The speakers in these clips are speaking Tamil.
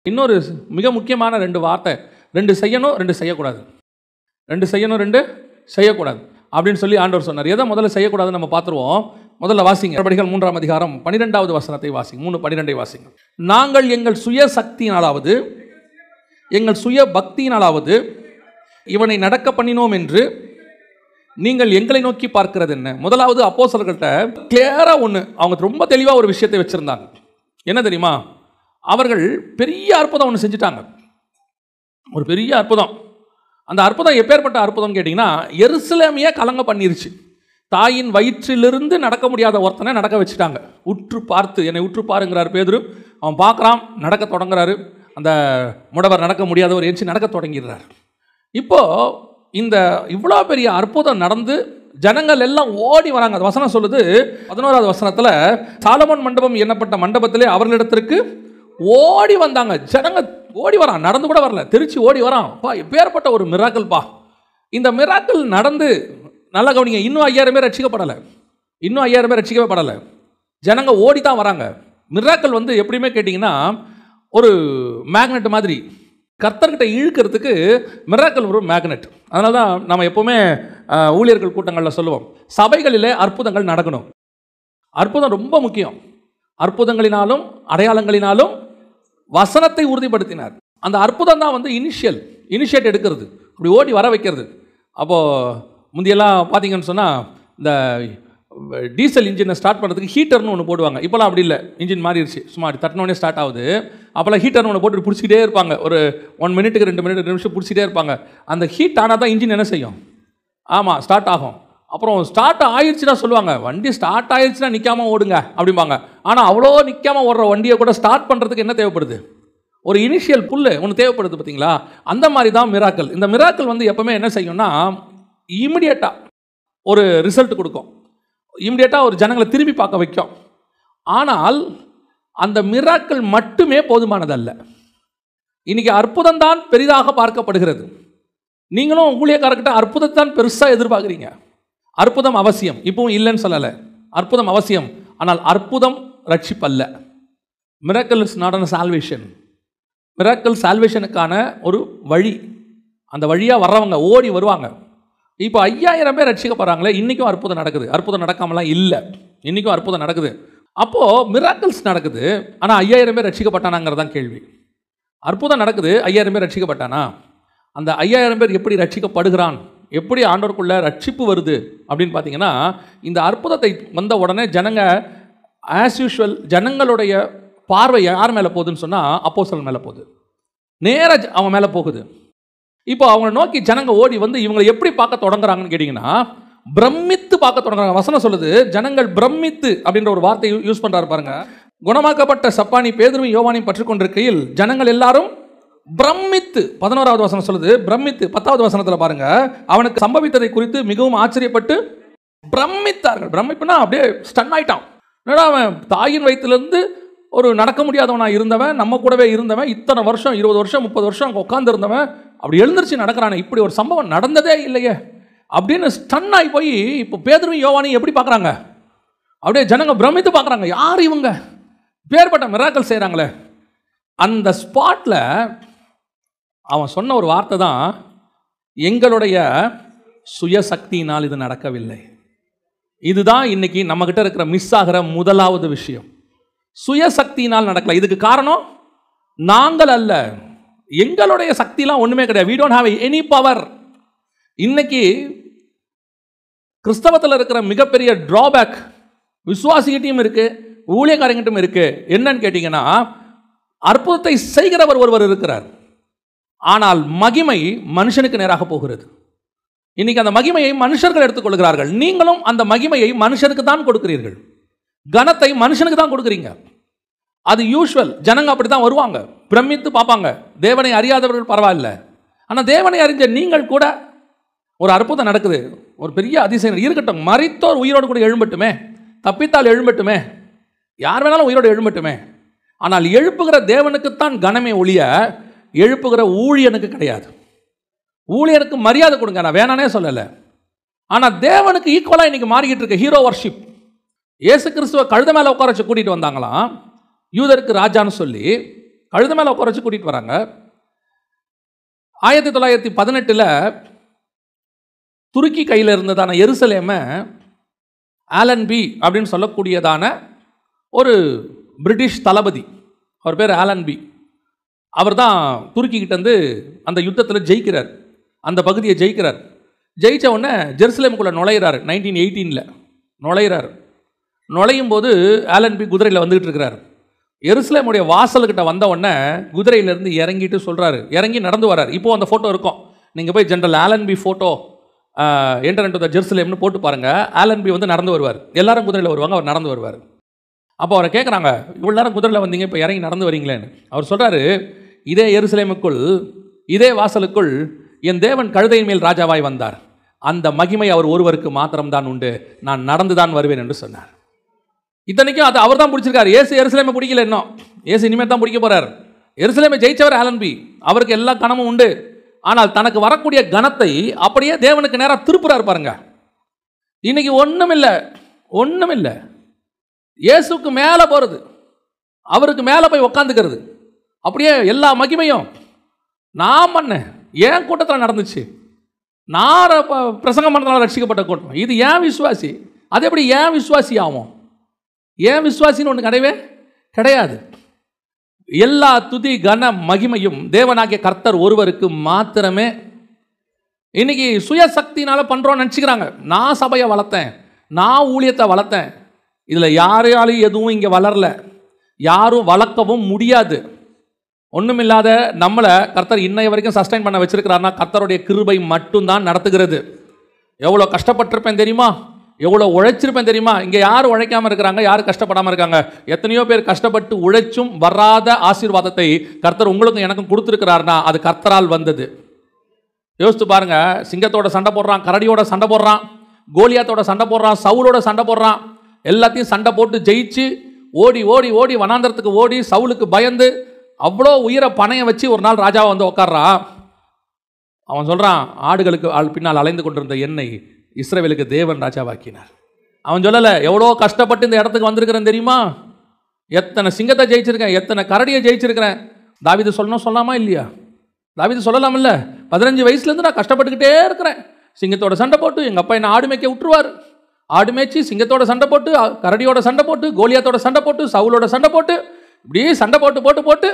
இன்னொரு மிக முக்கியமான ரெண்டு வார்த்தை ரெண்டு செய்யணும் ரெண்டு செய்யக்கூடாது ரெண்டு செய்யணும் ரெண்டு செய்யக்கூடாது அப்படின்னு சொல்லி ஆண்டவர் சொன்னார் எதை முதல்ல செய்யக்கூடாதுன்னு நம்ம பார்த்துருவோம் முதல்ல வாசிங்க நடவடிக்கைகள் மூன்றாம் அதிகாரம் பன்னிரெண்டாவது வசனத்தை வாசிங்க மூணு பன்னிரெண்டை வாசிங்க நாங்கள் எங்கள் சுய சக்தியினாலாவது எங்கள் சுய பக்தியினாலாவது இவனை நடக்க பண்ணினோம் என்று நீங்கள் எங்களை நோக்கி பார்க்கிறது என்ன முதலாவது அப்போஸ்தலர்கள்ட்ட கிளியராக ஒன்று அவங்க ரொம்ப தெளிவாக ஒரு விஷயத்தை வச்சுருந்தாங்க என்ன தெரியுமா அவர்கள் பெரிய அற்புதம் ஒன்று செஞ்சுட்டாங்க ஒரு பெரிய அற்புதம் அந்த அற்புதம் எப்பேற்பட்ட அற்புதம்னு கேட்டிங்கன்னா எருசலேமையே கலங்க பண்ணிருச்சு தாயின் வயிற்றிலிருந்து நடக்க முடியாத ஒருத்தனை நடக்க வச்சுட்டாங்க உற்று பார்த்து என்னை உற்று பாருங்கிறார் பேதுரு அவன் பார்க்குறான் நடக்க தொடங்குறாரு அந்த முடவர் நடக்க முடியாதவர் எஞ்சி நடக்க தொடங்கிடுறார் இப்போ இந்த இவ்வளோ பெரிய அற்புதம் நடந்து ஜனங்கள் எல்லாம் ஓடி வராங்க அந்த வசனம் சொல்லுது பதினோராவது வசனத்தில் சாலமன் மண்டபம் எண்ணப்பட்ட மண்டபத்திலே அவர்களிடத்திற்கு ஓடி வந்தாங்க ஜனங்க ஓடி வரான் நடந்து கூட வரல திருச்சி ஓடி வரான் பா எப்பேற்பட்ட ஒரு மிராக்கல் பா இந்த மிராக்கல் நடந்து நல்லா கவனிங்க இன்னும் ஐயாயிரம் பேர் ரட்சிக்கப்படலை இன்னும் ஐயாயிரம் பேர் ரட்சிக்கவே படலை ஜனங்க ஓடி தான் வராங்க மிராக்கல் வந்து எப்படியுமே கேட்டிங்கன்னா ஒரு மேக்னெட் மாதிரி கர்த்தர்கிட்ட இழுக்கிறதுக்கு மிராக்கல் ஒரு மேக்னெட் அதனால தான் நம்ம எப்போவுமே அஹ், ஊழியர்கள் கூட்டங்களில் சொல்லுவோம் சபைகளிலே அற்புதங்கள் நடக்கணும் அற்புதம் ரொம்ப முக்கியம் அற்புதங்களினாலும் அடையாளங்களினாலும் வசனத்தை உறுதிப்படுத்தினார் அந்த அற்புதம் தான் வந்து இனிஷியல் இனிஷியேட் எடுக்கிறது இப்படி ஓடி வர வைக்கிறது அப்போது முந்தியெல்லாம் பார்த்தீங்கன்னு சொன்னால் இந்த டீசல் இன்ஜினை ஸ்டார்ட் பண்ணுறதுக்கு ஹீட்டர்னு ஒன்று போடுவாங்க இப்போலாம் அப்படி இல்லை இன்ஜின் மாறிடுச்சு சும்மா அப்படி தட்டினோடனே ஸ்டார்ட் ஆகுது அப்போல்லாம் ஹீட்டர்னு ஒன்று போட்டு பிடிச்சிக்கிட்டே இருப்பாங்க ஒரு ஒன் மினிட்டுக்கு ரெண்டு மினிட் ரெண்டு நிமிஷம் பிடிச்சிட்டே இருப்பாங்க அந்த ஹீட் ஆனால் தான் இன்ஜின் என்ன செய்யும் ஆமாம் ஸ்டார்ட் ஆகும் அப்புறம் ஸ்டார்ட் ஆயிடுச்சுன்னா சொல்லுவாங்க வண்டி ஸ்டார்ட் ஆயிடுச்சுன்னா நிற்காம ஓடுங்க அப்படிம்பாங்க ஆனால் அவ்வளோ நிற்காம ஓடுற வண்டியை கூட ஸ்டார்ட் பண்ணுறதுக்கு என்ன தேவைப்படுது ஒரு இனிஷியல் புல்லு ஒன்று தேவைப்படுது பார்த்தீங்களா அந்த மாதிரி தான் மிராக்கல் இந்த மிராக்கல் வந்து எப்பவுமே என்ன செய்யும்னா இமிடியேட்டாக ஒரு ரிசல்ட் கொடுக்கும் இமிடியேட்டாக ஒரு ஜனங்களை திரும்பி பார்க்க வைக்கும் ஆனால் அந்த மிராக்கள் மட்டுமே போதுமானதல்ல இன்னைக்கு அற்புதம் தான் பெரிதாக பார்க்கப்படுகிறது நீங்களும் ஊழியக்காரர்கிட்ட அற்புதத்தை தான் பெருசாக எதிர்பார்க்குறீங்க அற்புதம் அவசியம் இப்பவும் இல்லைன்னு சொல்லலை அற்புதம் அவசியம் ஆனால் அற்புதம் ரட்சிப்பல்ல miracle is not an salvation miracle சால்வேஷனுக்கான ஒரு வழி அந்த வழியாக வர்றவங்க ஓடி வருவாங்க இப்போ ஐயாயிரம் பேர் ரட்சிக்கப்படுறாங்களே இன்றைக்கும் அற்புதம் நடக்குது அற்புதம் நடக்காமலாம் இல்லை இன்றைக்கும் அற்புதம் நடக்குது அப்போது மிராக்கிள்ஸ் நடக்குது ஆனால் ஐயாயிரம் பேர் ரட்சிக்கப்பட்டானாங்கிறது தான் கேள்வி அற்புதம் நடக்குது ஐயாயிரம் பேர் ரட்சிக்கப்பட்டானா அந்த ஐயாயிரம் பேர் எப்படி ரட்சிக்கப்படுகிறான் எப்படி ஆண்டவருக்குள்ள ரட்சிப்பு வருது அப்படின்னு பார்த்தீங்கன்னா இந்த அற்புதத்தை வந்த உடனே ஜனங்க ஆஸ் யூஷுவல் ஜனங்களுடைய பார்வை யார் மேலே போகுதுன்னு சொன்னால் அப்போஸ்தலன் மேலே போகுது நேராக அவன் மேலே போகுது இப்போ அவங்கள நோக்கி ஜனங்க ஓடி வந்து இவங்களை எப்படி பார்க்க தொடங்குறாங்கன்னு கேட்டிங்கன்னா பிரமித்து பார்க்க தொடங்குறாங்க வசனம் சொல்லுது ஜனங்கள் பிரமித்து அப்படின்ற ஒரு வார்த்தை யூஸ் பண்ணுறாரு பாருங்க குணமாக்கப்பட்ட சப்பானி பேதுருவும் யோவானையும் பற்றி கொண்டிருக்கையில் ஜனங்கள் எல்லாரும் பிரமித்து பதினோராவது வசனம் சொல்லுது பிரமித்து பத்தாவது வசனத்தில் பாருங்க அவனுக்கு சம்பவித்ததை குறித்து மிகவும் ஆச்சரியப்பட்டு பிரமித்தார்கள் பிரமிப்புனா அப்படியே ஸ்டன் ஆயிட்டான் என்னடா அவன் தாயின் வயிற்றுலேருந்து ஒரு நடக்க முடியாதவனா இருந்தவன் நம்ம கூடவே இருந்தவன் இத்தனை வருஷம் இருபது வருஷம் முப்பது வருஷம் அங்கே உட்கார்ந்து இருந்தவன் அப்படி எழுந்திருச்சு நடக்கிறானே இப்படி ஒரு சம்பவம் நடந்ததே இல்லையே அப்படின்னு ஸ்டன் ஆகி போய் இப்போ பேதரும் யோவானையும் எப்படி பார்க்குறாங்க அப்படியே ஜனங்க பிரமித்து பார்க்குறாங்க யார் இவங்க பேர்பட்ட மிராக்கள் செய்கிறாங்களே அந்த ஸ்பாட்டில் அவன் சொன்ன ஒரு வார்த்தை தான் எங்களுடைய சுயசக்தியினால் இது நடக்கவில்லை இதுதான் இன்னைக்கு நம்மக்கிட்ட இருக்கிற மிஸ் ஆகிற முதலாவது விஷயம் சுயசக்தியினால் நடக்கல இதுக்கு காரணம் நாங்கள் அல்ல எங்களுடைய சக்திலாம் ஒன்றுமே கிடையாது we don't have any power இன்னைக்கு கிறிஸ்தவத்தில் இருக்கிற மிகப்பெரிய டிராபேக் விசுவாசிகிட்டையும் இருக்கு ஊழியக்காரங்கிட்டும் இருக்கு என்னன்னு கேட்டிங்கன்னா அற்புதத்தை செய்கிறவர் ஒருவர் இருக்கிறார் ஆனால் மகிமை மனுஷனுக்கு நேராக போகிறது இன்னைக்கு அந்த மகிமையை மனுஷர்கள் எடுத்துக்கொள்கிறார்கள் நீங்களும் அந்த மகிமையை மனுஷனுக்கு தான் கொடுக்கிறீர்கள் கனத்தை மனுஷனுக்கு தான் கொடுக்குறீங்க அது யூஷுவல் ஜனங்க அப்படி தான் வருவாங்க பிரமித்து பார்ப்பாங்க தேவனை அறியாதவர்கள் பரவாயில்ல ஆனால் தேவனை அறிஞ்ச நீங்கள் கூட ஒரு அற்புதம் நடக்குது ஒரு பெரிய அதிசயம் இருக்கட்டும் மறித்தோர் உயிரோடு கூட எழும்பட்டுமே தப்பித்தால் எழும்பட்டுமே யார் வேணாலும் உயிரோடு எழும்பட்டுமே ஆனால் எழுப்புகிற தேவனுக்குத்தான் கனமே ஒழிய எழுப்புகிற ஊழியனுக்கு கிடையாது ஊழியனுக்கு மரியாதை கொடுங்க நான் வேணானே சொல்லலை ஆனால் தேவனுக்கு ஈக்குவலாக இன்னைக்கு மாறிக்கிட்டு இருக்க ஹீரோ வர்ஷிப் இயேசு கிறிஸ்துவ கழுத மேலே உட்கார வச்சு கூட்டிகிட்டு வந்தாங்களாம் யூதருக்கு ராஜான்னு சொல்லி கழுத மேலே உட்கார வச்சு கூட்டிகிட்டு வராங்க ஆயிரத்தி தொள்ளாயிரத்தி பதினெட்டில் துருக்கி கையில் இருந்ததான எருசலேமை ஆலன் பி அப்படின்னு சொல்லக்கூடியதான ஒரு பிரிட்டிஷ் தளபதி அவர் பேர் ஆலன் பி அவர் தான் துருக்கிக்கிட்டேருந்து அந்த யுத்தத்தில் ஜெயிக்கிறார் அந்த பகுதியை ஜெயிக்கிறார் ஜெயிச்ச உடனே ஜெருசலேமுக்குள்ளே நுழையிறாரு நைன்டீன் எயிட்டீனில் நுழையிறார் நுழையும் போது ஆலன் பி குதிரையில் வந்துகிட்டு இருக்கிறார் எருசலேமுடைய வாசல்கிட்ட வந்த உடனே குதிரையிலேருந்து இறங்கிட்டு சொல்கிறாரு இறங்கி நடந்து வரார் இப்போ அந்த ஃபோட்டோ இருக்கும் நீங்கள் போய் general Allenby photo enter to the ஜெருசலேம்னு போட்டு பாருங்கள் ஆலன் பி வந்து நடந்து வருவார் எல்லாரும் குதிரையில் வருவாங்க அவர் நடந்து வருவார் அப்போ அவரை கேட்குறாங்க இவ்வளோ நேரம் குதிரையில் வந்தீங்க இப்போ இறங்கி நடந்து வரீங்களேன்னு அவர் சொல்கிறாரு இதே எருசலேமுக்குள் இதே வாசலுக்குள் என் தேவன் கழுதையின் மேல் ராஜாவாய் வந்தார் அந்த மகிமை அவர் ஒருவருக்கு மாத்திரம்தான் உண்டு நான் நடந்து தான் வருவேன் என்று சொன்னார் இத்தனைக்கும் அது அவர் தான் பிடிச்சிருக்காரு ஏசு எருசலேமை பிடிக்கல இன்னும் ஏசு இனிமேல் தான் பிடிக்க போறார் எருசலேமை ஜெயிச்சவர் ஆலன்பி அவருக்கு எல்லா கணமும் உண்டு ஆனால் தனக்கு வரக்கூடிய கணத்தை அப்படியே தேவனுக்கு நேராக திருப்புறாரு பாருங்க இன்னைக்கு ஒன்றும் இல்லை ஒன்றும் இல்லை இயேசுக்கு மேலே போகிறது அவருக்கு மேலே போய் உக்காந்துக்கிறது அப்படியே எல்லா மகிமையும் நான் பண்ணேன் ஏன் கூட்டத்தில் நடந்துச்சு நான் ப- பிரசங்கம் பண்ணுறதுனால ரட்சிக்கப்பட்ட கூட்டம் இது ஏன் விசுவாசி அது எப்படி ஏன் விசுவாசி ஆகும் ஏன் விசுவாசின்னு ஒன்று கிடையவே கிடையாது எல்லா துதி கன மகிமையும் தேவனாகிய கர்த்தர் ஒருவருக்கு மாத்திரமே இன்னைக்கு சுயசக்தினால பண்றோம்னு நினச்சிக்கிறாங்க நான் சபையை வளர்த்தேன் நான் ஊழியத்தை வளர்த்தேன் இதில் யாராலையும் எதுவும் இங்கே வளரல யாரும் வளர்க்கவும் முடியாது ஒண்ணுமில்லாத நம்மளை கர்த்தர் இன்னைய வரைக்கும் சஸ்டைன் பண்ண வச்சிருக்கிறாருன்னா கர்த்தருடைய கிருபை மட்டும்தான் நடத்துகிறது எவ்வளோ கஷ்டப்பட்டிருப்பேன் தெரியுமா எவ்வளோ உழைச்சிருப்பேன் தெரியுமா இங்கே யார் உழைக்காம இருக்கிறாங்க யார் கஷ்டப்படாமல் இருக்காங்க எத்தனையோ பேர் கஷ்டப்பட்டு உழைச்சும் வராத ஆசீர்வாதத்தை கர்த்தர் உங்களுக்கும் எனக்கும் கொடுத்துருக்கிறாருன்னா அது கர்த்தரால் வந்தது யோசித்து பாருங்க சிங்கத்தோட சண்டை போடுறான் கரடியோட சண்டை போடுறான் கோலியாத்தோட சண்டை போடுறான் சவுலோட சண்டை போடுறான் எல்லாத்தையும் சண்டை போட்டு ஜெயிச்சு ஓடி ஓடி ஓடி வனாந்தரத்துக்கு ஓடி சவுலுக்கு பயந்து அவ்வளோ உயிரை பணைய வச்சு ஒரு நாள் ராஜாவை வந்து உட்கார்றான் அவன் சொல்கிறான் ஆடுகளுக்கு ஆள் பின்னால் அலைந்து கொண்டிருந்த எண்ணெய் இஸ்ரவேலுக்கு தேவன் ராஜாவாக்கினார் அவன் சொல்லலை எவ்வளோ கஷ்டப்பட்டு இந்த இடத்துக்கு வந்திருக்கிறேன் தெரியுமா எத்தனை சிங்கத்தை ஜெயிச்சிருக்கேன் எத்தனை கரடியை ஜெயிச்சிருக்கிறேன் தாவீது சொல்லணும் சொல்லாமா இல்லையா தாவீது சொல்லலாம்ல பதினஞ்சு வயசுலேருந்து நான் கஷ்டப்பட்டுக்கிட்டே இருக்கிறேன் சிங்கத்தோட சண்டை போட்டு எங்கள் அப்பா என்ன ஆடு மேய்க்க விட்டுருவார் ஆடு மேய்ச்சி சிங்கத்தோட சண்டை போட்டு அ- கரடியோட சண்டை போட்டு கோலியாத்தோட சண்டை போட்டு சவுலோட சண்டை போட்டு இப்படியே சண்டை போட்டு போட்டு போட்டு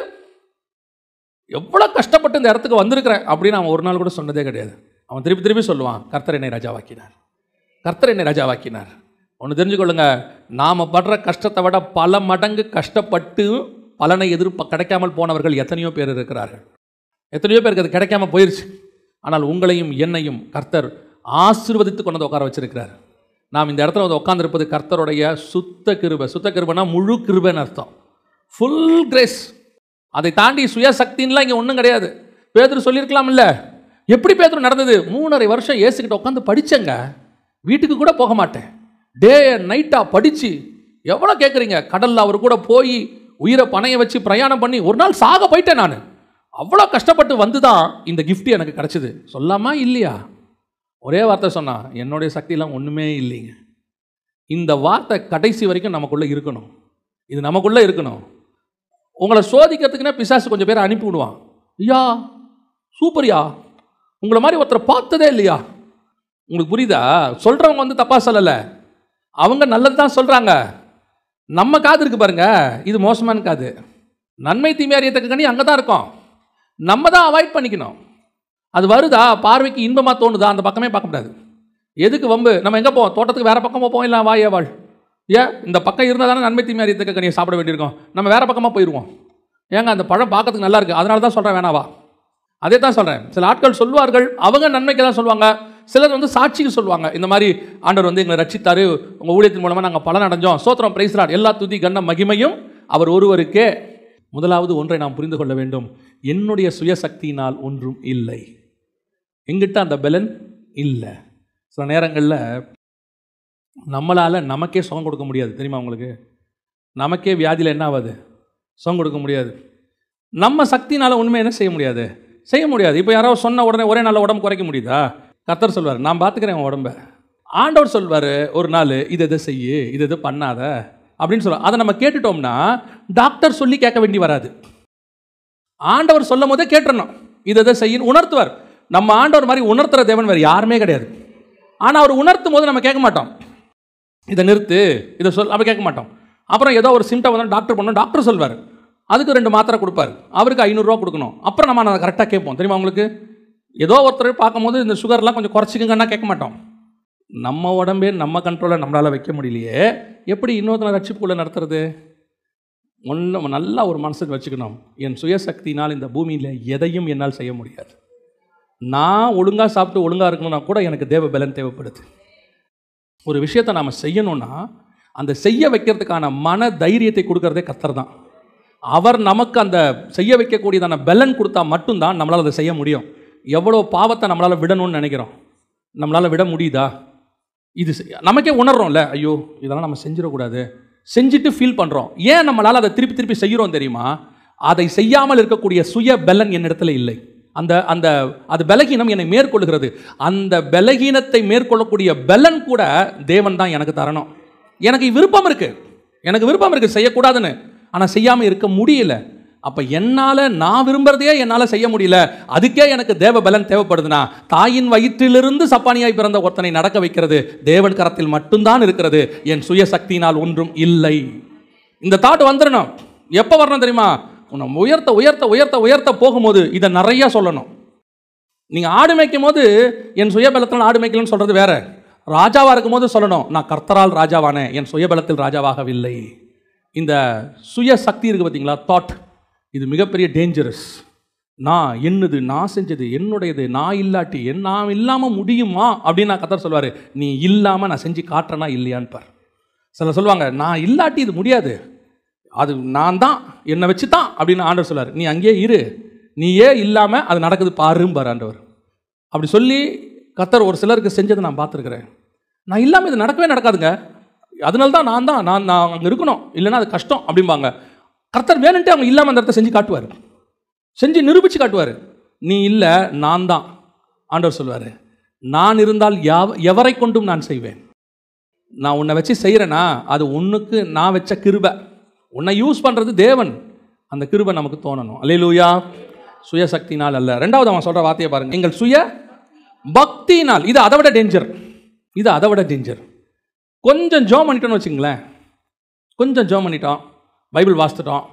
எவ்வளோ கஷ்டப்பட்டு இந்த இடத்துக்கு வந்திருக்கிறேன் அப்படின்னு அவன் ஒரு நாள் கூட சொன்னதே கிடையாது அவன் திருப்பி திருப்பி சொல்லுவான் கர்த்தர் என்னை ராஜாவாக்கினார் கர்த்தர் என்னை ராஜாவாக்கினார் ஒன்று தெரிஞ்சுக்கொள்ளுங்க நாம் படுற கஷ்டத்தை விட பல மடங்கு கஷ்டப்பட்டு பலனை எதிர்ப்ப கிடைக்காமல் போனவர்கள் எத்தனையோ பேர் இருக்கிறார்கள் எத்தனையோ பேருக்கு அது கிடைக்காம போயிருச்சு ஆனால் உங்களையும் என்னையும் கர்த்தர் ஆசீர்வதித்து கொண்டு வந்து உட்கார வச்சிருக்கிறார் நாம் இந்த இடத்துல வந்து உட்கார்ந்திருப்பது கர்த்தருடைய சுத்த கிருபை சுத்த கிருபைனா முழு கிருபைன்னு அர்த்தம் ஃபுல் கிரேஸ் அதை தாண்டி சுயசக்தின்லாம் இங்கே ஒன்றும் கிடையாது பேதுரு சொல்லியிருக்கலாம்ல எப்படி பேதுரு நடந்தது மூணரை வருஷம் ஏசுக்கிட்ட உட்காந்து படிச்சேங்க வீட்டுக்கு கூட போக மாட்டேன் டே நைட்டாக படித்து எவ்வளோ கேட்குறீங்க கடலில் அவர் கூட போய் உயிரை பணைய வச்சு பிரயாணம் பண்ணி ஒரு நாள் சாக போயிட்டேன் நான் அவ்வளோ கஷ்டப்பட்டு வந்து தான் இந்த gift எனக்கு கிடச்சிது சொல்லாமா இல்லையா ஒரே வார்த்தை சொன்னா என்னுடைய சக்தியெல்லாம் ஒன்றுமே இல்லைங்க இந்த வார்த்தை கடைசி வரைக்கும் நமக்குள்ளே இருக்கணும் இது நமக்குள்ளே இருக்கணும் உங்களை சோதிக்கிறதுக்குன்னே பிசாசு கொஞ்சம் பேரை அனுப்பி விடுவான் ஐயா சூப்பர்யா உங்களை மாதிரி ஒருத்தரை பார்த்ததே இல்லையா உங்களுக்கு புரியுதா சொல்கிறவங்க வந்து தப்பாக சொல்லலை அவங்க நல்லது தான் சொல்கிறாங்க நம்ம காது இருக்கு பாருங்க இது மோசமான காது நன்மை தீமை அறியத்தக்க கனி அங்கே தான் இருக்கும் நம்ம தான் அவாய்ட் பண்ணிக்கணும் அது வருதா பார்வைக்கு இன்பமாக தோணுதா அந்த பக்கமே பார்க்க கூடாது எதுக்கு வம்பு நம்ம எங்கே போவோம் தோட்டத்துக்கு வேற பக்கம் போவோம் இல்லை வா ஏவாள் ஏன் இந்த பக்கம் இருந்தால் தானே நன்மை தீமை அறியத்தக்க கனியை சாப்பிட வேண்டியிருக்கோம் நம்ம வேற பக்கமாக போயிடுவோம் ஏங்க அந்த பழம் பார்க்கறதுக்கு நல்லா இருக்கு அதனால தான் சொல்கிறேன் வேணாவா அதே தான் சொல்கிறேன் சில ஆட்கள் சொல்வார்கள் அவங்க நன்மைக்கு தான் சொல்லுவாங்க சிலர் வந்து சாட்சிக்கு சொல்லுவாங்க இந்த மாதிரி ஆண்டவர் வந்து எங்களை ரட்சித்தாரு உங்கள் ஊழியத்தின் மூலமாக நாங்கள் பலன் அடைஞ்சோம் சோத்திரம் பிரைஸ்ராட் எல்லா துதி கண்ண மகிமையும் அவர் ஒருவருக்கே முதலாவது ஒன்றை நாம் புரிந்து கொள்ள வேண்டும் என்னுடைய சுயசக்தியினால் ஒன்றும் இல்லை எங்கிட்ட அந்த பலன் இல்லை சில நேரங்களில் நம்மளால் நமக்கே சுகம் கொடுக்க முடியாது தெரியுமா உங்களுக்கு நமக்கே வியாதியில் என்ன ஆகாது சுகம் கொடுக்க முடியாது நம்ம சக்தினால உண்மை என்ன செய்ய முடியாது செய்ய முடியாது இப்போ யாராவது சொன்ன உடனே ஒரே நாளில் உடம்பு குறைக்க முடியுதா கர்த்தர் சொல்வார் நான் பார்த்துக்கிறேன் உன் உடம்ப ஆண்டவர் சொல்வார் ஒரு நாள் இது இதை செய்யு இது இது பண்ணாத அப்படின்னு சொல்லுவார் அதை நம்ம கேட்டுட்டோம்னா டாக்டர் சொல்லி கேட்க வேண்டி வராது ஆண்டவர் சொல்லும் போதே கேட்டுறணும் இதை இதை செய்யணும் உணர்த்துவார் நம்ம ஆண்டவர் மாதிரி உணர்த்துற தேவன் வேறு யாருமே கிடையாது ஆனால் அவர் உணர்த்தும் போது நம்ம கேட்க மாட்டோம் இதை நிறுத்து இதை சொல் அப்படி கேட்க மாட்டோம் அப்புறம் ஏதோ ஒரு சிம்டம் வந்தால் டாக்டர் பண்ணணும் டாக்டர் சொல்வார் அதுக்கு ரெண்டு மாத்திரை கொடுப்பாரு அவருக்கு ஐநூறுரூவா கொடுக்கணும் அப்புறம் நம்ம அதை கரெக்டாக கேட்போம் தெரியுமா உங்களுக்கு ஏதோ ஒருத்தர் பார்க்கும்போது இந்த சுகர்லாம் கொஞ்சம் குறைச்சிக்கங்கன்னா கேட்க மாட்டோம் நம்ம உடம்பே நம்ம கண்ட்ரோலில் நம்மளால் வைக்க முடியலையே எப்படி இன்னொருத்தனை ரட்சிப்புக்குள்ளே நடத்துறது ஒன்று நல்லா ஒரு மனசுக்கு வச்சுக்கணும் என் சுயசக்தினால் இந்த பூமியில் எதையும் என்னால் செய்ய முடியாது நான் ஒழுங்காக சாப்பிட்டு ஒழுங்காக இருக்கணும்னா கூட எனக்கு தேவ பலன் தேவைப்படுது ஒரு விஷயத்தை நாம் செய்யணும்னா அந்த செய்ய வைக்கிறதுக்கான மன தைரியத்தை கொடுக்கறதே கத்தர் தான் அவர் நமக்கு அந்த செய்ய வைக்கக்கூடியதான பலன் கொடுத்தா மட்டும்தான் நம்மளால் அதை செய்ய முடியும் எவ்வளோ பாவத்தை நம்மளால் விடணும்னு நினைக்கிறோம் நம்மளால் விட முடியுதா இது செய்- நமக்கே உணர்றோம்ல ஐயோ இதெல்லாம் நம்ம செஞ்சிடக்கூடாது செஞ்சுட்டு ஃபீல் பண்ணுறோம் ஏன் நம்மளால் அதை திருப்பி திருப்பி செய்கிறோம் தெரியுமா அதை செய்யாமல் இருக்கக்கூடிய சுய பலன் என்னிடத்துல இல்லை அந்த அந்த அது பலகீனம் என்னை மேற்கொள்கிறது அந்த பலகீனத்தை மேற்கொள்ளக்கூடிய பலன் கூட தேவன் தான் எனக்கு தரணும் எனக்கு விருப்பம் இருக்கு எனக்கு விருப்பம் இருக்கு செய்யக்கூடாதுன்னு ஆனால் செய்யாமல் இருக்க முடியல அப்போ என்னால் நான் விரும்புறதையே என்னால் செய்ய முடியல அதுக்கே எனக்கு தேவ பலன் தேவைப்படுதுன்னா தாயின் வயிற்றிலிருந்து சப்பானியாய் பிறந்த ஒருத்தனை நடக்க வைக்கிறது தேவன் கரத்தில் மட்டும்தான் இருக்கிறது என் சுய சக்தியினால் ஒன்றும் இல்லை இந்த தாட் வந்துடணும் எப்போ வரணும் தெரியுமா உன்னை உயர்த்த உயர்த்த உயர்த்த உயர்த்த போகும்போது இதை நிறைய சொல்லணும் நீங்கள் ஆடு மேய்க்கும் போது என் சுயபலத்தில் ஆடு மேய்க்கலன்னு சொல்கிறது வேற ராஜாவாக இருக்கும்போது சொல்லணும் நான் கர்த்தரால் ராஜாவானேன் என் சுயபலத்தில் ராஜாவாகவில்லை இந்த சுய சக்தி இருக்குது பார்த்தீங்களா தாட் இது மிகப்பெரிய டேஞ்சரஸ் நான் என்னது நான் செஞ்சது என்னுடையது நான் இல்லாட்டி என் நான் இல்லாமல் முடியுமா அப்படின்னு நான் கத்தர் சொல்வார் நீ இல்லாமல் நான் செஞ்சு காட்டுறேனா இல்லையான்னு பார் சிலர் சொல்லுவாங்க நான் இல்லாட்டி இது முடியாது அது நான் தான் என்னை வச்சு தான் அப்படின்னு ஆண்டவர் சொல்றார் நீ அங்கேயே இரு நீயே இல்லாமல் அது நடக்குது பாரும்பார் ஆண்டவர் அப்படி சொல்லி கத்தர் ஒரு சிலருக்கு செஞ்சதை நான் பார்த்துருக்குறேன் நான் இல்லாமல் இது நடக்கவே நடக்காதுங்க அதனால தான் நான் தான் நான் நான் அங்கே இருக்கணும் இல்லைன்னா அது கஷ்டம் அப்படிம்பாங்க கர்த்தர் வேணுன்ட்டு அவங்க இல்லாமல் அந்த இடத்த செஞ்சு காட்டுவார் செஞ்சு நிரூபித்து காட்டுவார் நீ இல்லை நான் தான் ஆண்டவர் சொல்வார் நான் இருந்தால் யாவ எவரை கொண்டும் நான் செய்வேன் நான் உன்னை வச்சு செய்கிறேன்னா அது உன்னுக்கு நான் வச்ச கிருபை உன்னை யூஸ் பண்ணுறது தேவன் அந்த கிருபை நமக்கு தோணணும் அல்லேலூயா சுயசக்தினால் அல்ல ரெண்டாவது அவன் சொல்கிற வார்த்தையை பாருங்க எங்கள் சுய பக்தியினால் இது அதை விட டேஞ்சர் இது அதை விட டேஞ்சர் கொஞ்சம் ஜோம் பண்ணிட்டோன்னு வச்சுங்களேன் கொஞ்சம் ஜோம் பண்ணிட்டோம் பைபிள் வாசித்துட்டோம்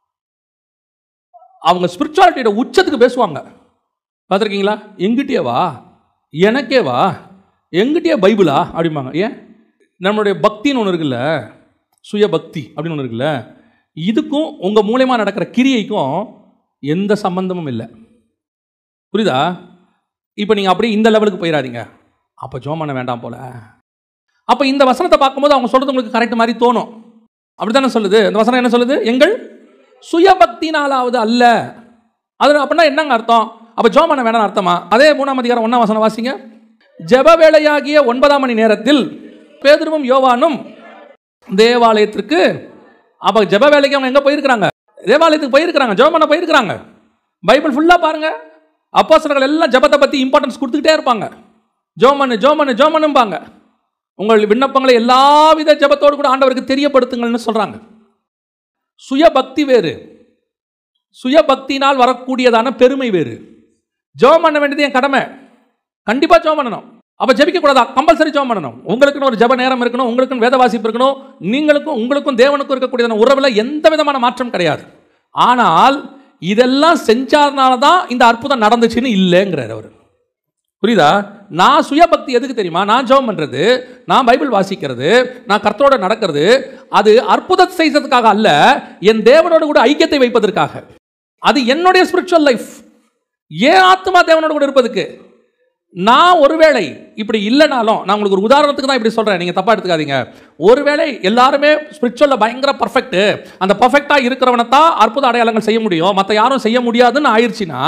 அவங்க ஸ்பிரிச்சுவாலிட்டியோட உச்சத்துக்கு பேசுவாங்க பார்த்துருக்கீங்களா எங்கிட்டே வா எனக்கே வா எங்கிட்டே பைபிளா அப்படிம்பாங்க ஏன் நம்மளுடைய பக்தின்னு ஒன்று இருக்குல்ல சுய பக்தி அப்படின்னு ஒன்று இருக்குல்ல இதுக்கும் உங்கள் மூலயமா நடக்கிற கிரியைக்கும் எந்த சம்பந்தமும் இல்லை புரியுதா இப்போ நீங்கள் அப்படியே இந்த லெவலுக்கு போயிடாதீங்க அப்போ ஜோம் பண்ண வேண்டாம் போல அப்போ இந்த வசனத்தை பார்க்கும்போது அவங்க சொல்கிறது உங்களுக்கு கரெக்ட் மாதிரி தோணும் அப்படி தானே சொல்லுது இந்த வசனம் என்ன சொல்லுது எங்கள் சுயபக்தினாலாவது அல்ல அது அப்படின்னா என்னங்க அர்த்தம் அப்போ ஜோம் பண்ண வேணாம் அர்த்தமா அதே மூணாம் அதிகாரம் ஒன்றாம் வசனம் வாசிங்க ஜெப வேளையாகிய ஒன்பதாம் மணி நேரத்தில் பேதுருவும் யோவானும் தேவாலயத்திற்கு அப்போ ஜெப வேலைக்கு அவங்க எங்கே போயிருக்கிறாங்க தேவாலயத்துக்கு போயிருக்கிறாங்க ஜெபம் பண்ண போயிருக்கிறாங்க பைபிள் ஃபுல்லாக பாருங்க அப்போஸ்தலர்கள் எல்லாம் ஜெபத்தை பற்றி இம்பார்ட்டன்ஸ் கொடுத்துக்கிட்டே இருப்பாங்க ஜோமனு ஜோமனு ஜோமனும்பாங்க உங்கள் விண்ணப்பங்களை எல்லாவித ஜெபத்தோடு கூட ஆண்டவருக்கு தெரியப்படுத்துங்கள்னு சொல்கிறாங்க சுயபக்தி வேறு சுயபக்தினால் வரக்கூடியதான பெருமை வேறு ஜெபம் பண்ண வேண்டியது என் கடமை கண்டிப்பாக ஜெபம் பண்ணணும் அப்போ ஜெபிக்க கூடாதா கம்பல்சரி ஜெபம் பண்ணணும் உங்களுக்குன்னு ஒரு ஜெப நேரம் இருக்கணும் உங்களுக்குன்னு வேத வாசிப்பு இருக்கணும் நீங்களுக்கும் உங்களுக்கும் தேவனுக்கும் இருக்கக்கூடியதான உறவில் எந்த விதமான மாற்றம் கிடையாது ஆனால் இதெல்லாம் செஞ்சாதனால தான் இந்த அற்புதம் நடந்துச்சுன்னு இல்லைங்கிறார் அவர் புரியுதா நான் சுயபக்தி எதுக்கு தெரியுமா நான் ஜெபம் பண்ணுறது நான் பைபிள் வாசிக்கிறது நான் கர்த்தரோட நடக்கிறது அது அற்புதம் செய்ததுக்காக அல்ல என் தேவனோட கூட ஐக்கியத்தை வைப்பதற்காக அது என்னுடைய ஸ்பிரிச்சுவல் லைஃப் ஏன் ஆத்மா தேவனோட கூட இருப்பதுக்கு நான் ஒருவேளை இப்படி இல்லைனாலும் நான் உங்களுக்கு ஒரு உதாரணத்துக்கு தான் இப்படி சொல்கிறேன் நீங்கள் தப்பாக எடுத்துக்காதீங்க ஒருவேளை எல்லாருமே ஸ்பிரிச்சுவலில் பயங்கர பர்ஃபெக்ட் அந்த பர்ஃபெக்டாக இருக்கிறவனை தான் அற்புத அடையாளங்கள் செய்ய முடியும் மற்ற யாரும் செய்ய முடியாதுன்னு ஆயிடுச்சுன்னா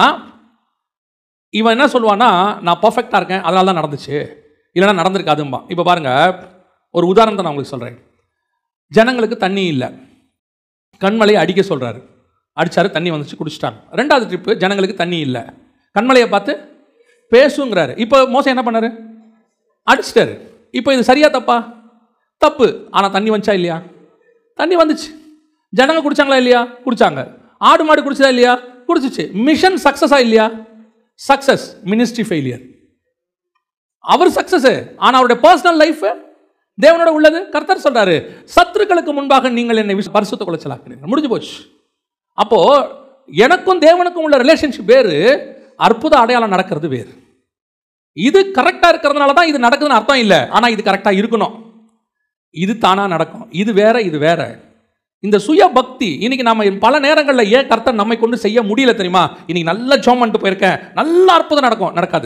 இவன் என்ன சொல்லுவான்னா நான் பர்ஃபெக்டாக இருக்கேன் அதனால தான் நடந்துச்சு இல்லைன்னா நடந்திருக்காதும்பா இப்போ பாருங்கள் ஒரு உதாரணத்தை நான் உங்களுக்கு சொல்கிறேன் ஜனங்களுக்கு தண்ணி இல்லை கண்மலையை அடிக்க சொல்கிறாரு அடிச்சாரு தண்ணி வந்துச்சு குடிச்சிட்டாங்க ரெண்டாவது ட்ரிப்பு ஜனங்களுக்கு தண்ணி இல்லை கண்மலையை பார்த்து பேசுங்கிறாரு இப்போ மோசம் என்ன பண்ணாரு அடிச்சிட்டாரு இப்போ இது சரியா தப்பா தப்பு ஆனால் தண்ணி வந்துச்சா இல்லையா தண்ணி வந்துச்சு ஜனங்க குடிச்சாங்களா இல்லையா குடிச்சாங்க ஆடு மாடு குடிச்சதா இல்லையா குடிச்சிச்சு மிஷன் சக்ஸஸா இல்லையா சக்ஸஸ் மினிஸ்ட்ரி ஃபெயிலியர் அவர் சக்ஸஸ் ஆனா அவருடைய பர்சனல் லைஃப் தேவனோட உள்ளது கர்த்தர் சொல்றாரு சத்துருக்களுக்கு முன்பாக நீங்கள் என்னை விசு- பரிசுத்த குலைச்சலாக்குறீங்க முடிஞ்சு போச்சு அப்போ எனக்கும் தேவனுக்கும் உள்ள ரிலேஷன்ஷிப் வேறு அற்புத அடையாளம் நடக்கிறது வேறு இது கரெக்டா இருக்கிறதுனால தான் இது நடக்குதுன்னு அர்த்தம் இல்லை ஆனா இது கரெக்டா இருக்கணும் இது தானா நடக்கும் இது வேற இது வேற இந்த சுய பக்தி இன்னைக்கு நம்ம பல நேரங்களில் ஏன் கர்த்தர் நம்மை கொண்டு செய்ய முடியல தெரியுமா இன்னைக்கு நல்ல ஜோம் பண்ணிட்டு போயிருக்கேன் நல்ல அற்புதம் நடக்கும் நடக்காது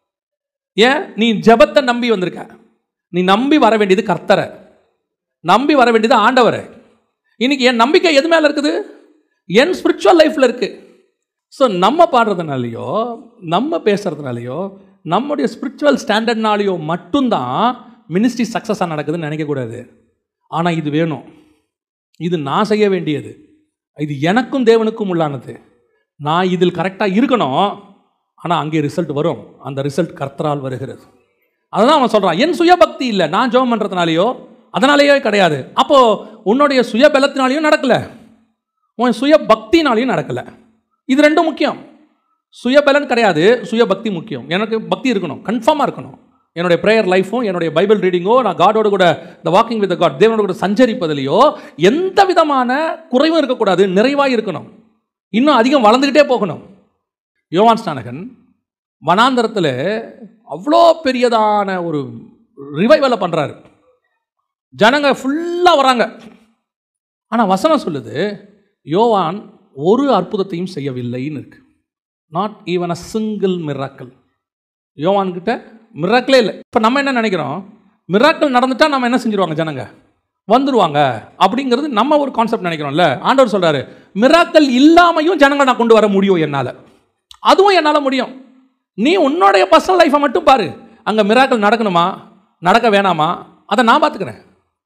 ஏன் நீ ஜெபத்தை நம்பி வந்திருக்க நீ நம்பி வர வேண்டியது கர்த்தரை நம்பி வர வேண்டியது ஆண்டவரை இன்னைக்கு என் நம்பிக்கை எது மேல இருக்குது என் ஸ்பிரிச்சுவல் லைஃப்ல இருக்கு ஸோ நம்ம பாடுறதுனாலையோ நம்ம பேசுறதுனாலையோ நம்முடைய ஸ்பிரிச்சுவல் ஸ்டாண்டர்ட்னாலேயோ மட்டும்தான் மினிஸ்ட்ரி சக்ஸஸாக நடக்குதுன்னு நினைக்கக்கூடாது ஆனால் இது வேணும் இது நான் செய்ய வேண்டியது இது எனக்கும் தேவனுக்கும் உள்ளானது நான் இதில் கரெக்டாக இருக்கணும் ஆனால் அங்கே ரிசல்ட் வரும் அந்த ரிசல்ட் கர்த்தரால் வருகிறது அதுதான் அவன் சொல்கிறான் என் சுயபக்தி இல்லை நான் ஜெபம் பண்ணுறதுனாலையோ அதனாலேயோ கிடையாது அப்போது உன்னுடைய சுய பலத்தினாலையும் நடக்கல உன் சுய பக்தினாலையும் நடக்கல இது ரெண்டும் முக்கியம் சுயபலன் கிடையாது சுய பக்தி முக்கியம் எனக்கு பக்தி இருக்கணும் கன்ஃபார்மாக இருக்கணும் என்னுடைய ப்ரேயர் லைஃப்பும் என்னுடைய பைபிள் ரீடிங்கோ நான் காடோட கூட இந்த வாக்கிங் வித் காட் தேவனோட கூட சஞ்சரிப்பதிலையோ எந்த விதமான குறைவும் இருக்கக்கூடாது நிறைவாக இருக்கணும் இன்னும் அதிகம் வளர்ந்துக்கிட்டே போகணும் யோவான் ஸ்நானகன் வனாந்தரத்தில் அவ்வளோ பெரியதான ஒரு ரிவைவலை பண்ணுறாரு ஜனங்க ஃபுல்லாக வராங்க ஆனால் வசனம் சொல்லுது யோவான் ஒரு அற்புதத்தையும் செய்யவில்லைன்னு இருக்கு not even a single miracle யோவான் கிட்ட மிராக்கிளே இல்லை இப்போ நம்ம என்ன நினைக்கிறோம் மிராக்கல் நடந்துட்டா நம்ம என்ன செஞ்சிருவாங்க ஜனங்க வந்துருவாங்க அப்படிங்கிறது நம்ம ஒரு கான்செப்ட் நினைக்கிறோம்ல ஆண்டவர் சொல்றாரு மிராக்கல் இல்லாமையும் ஜனங்களை நான் கொண்டு வர முடியும் என்னால் அதுவும் என்னால் முடியும் நீ உன்னுடைய பர்சனல் லைஃப்பை மட்டும் பாரு அங்கே மிராக்கல் நடக்கணுமா நடக்க வேணாமா அதை நான் பார்த்துக்கிறேன்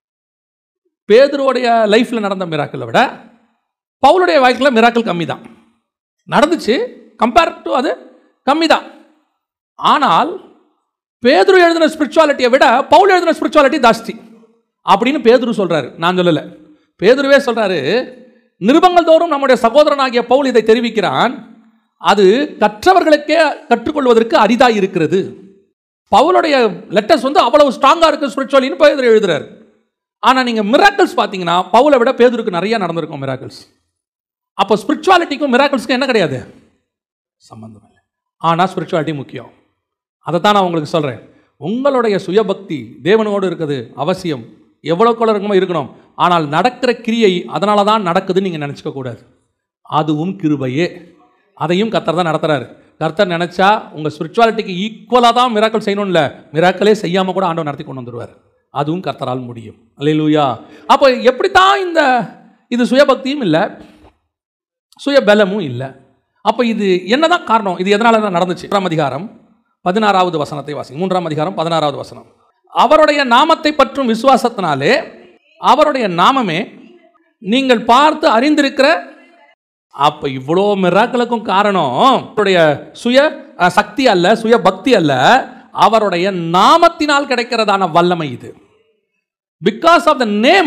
பேதுருவோடைய லைஃப்பில் நடந்த மிராக்கலை விட பவுலுடைய வாழ்க்கையில் மிராக்கல் கம்மி தான் நடந்துச்சு கம்பேர் டு அது கம்மி தான் ஆனால் பேதுரு எழுதின ஸ்பிரிச்சுவாலிட்டியை விட பவுல் எழுதின ஸ்பிரிச்சுவாலிட்டி ஜாஸ்தி அப்படின்னு பேதுரு சொல்றாரு நான் சொல்லலை பேதுருவே சொல்றாரு நிருபங்கள் தோறும் நம்முடைய சகோதரனாகிய பவுல் இதை தெரிவிக்கிறான் அது கற்றவர்களுக்கே கற்றுக்கொள்வதற்கு அரிதாக இருக்கிறது பவுலுடைய லெட்டர்ஸ் வந்து அவ்வளவு ஸ்ட்ராங்காக இருக்கு ஸ்பிரிச்சுவலின்னு பேதுரு எழுதுறாரு ஆனால் நீங்கள் மிராக்கிள்ஸ் பார்த்தீங்கன்னா பவுலை விட பேதுருக்கு நிறைய நடந்திருக்கும் மிராக்கிள்ஸ் அப்போ ஸ்பிரிச்சுவாலிட்டிக்கும் மிராக்கிள்ஸ்க்கும் என்ன கிடையாது சம்பந்தம் இல்லை ஆனால் ஸ்பிரிச்சுவாலிட்டி முக்கியம் அதை தான் நான் உங்களுக்கு சொல்கிறேன் உங்களுடைய சுயபக்தி தேவனோடு இருக்குது அவசியம் எவ்வளோக்குள்ள இருக்குமோ இருக்கணும் ஆனால் நடக்கிற கிரியை அதனால தான் நடக்குதுன்னு நீங்கள் நினச்சிக்க கூடாது அதுவும் கிருபையே அதையும் கர்த்தர் தான் நடத்துறாரு கர்த்தர் நினச்சா உங்கள் ஸ்பிரிச்சுவாலிட்டிக்கு ஈக்குவலாக தான் மிராக்கள் செய்யணும் இல்லை மிராக்களே செய்யாமல் கூட ஆண்டவர் நடத்தி கொண்டு வந்துடுவார் அதுவும் கர்த்தரால் முடியும் அல்லேலூயா அப்போ எப்படித்தான் இந்த இது சுயபக்தியும் இல்லை சுயபலமும் இல்லை அப்போ இது என்னதான் காரணம் இது எதனால தான் நடந்துச்சு மூன்றாம் அதிகாரம் பதினாறாவது வசனத்தை வாசி மூன்றாம் அதிகாரம் பதினாறாவது வசனம் அவருடைய நாமத்தை பற்றும் விசுவாசத்தினாலே அவருடைய நாமமே நீங்கள் பார்த்து அறிந்திருக்கிற அப்ப இவ்வளோ மிராக்களுக்கும் காரணம் அவருடைய சுய அஹ், சக்தி அல்ல சுய பக்தி அல்ல அவருடைய நாமத்தினால் கிடைக்கிறதான வல்லமை இது பிகாஸ் ஆஃப் த நேம்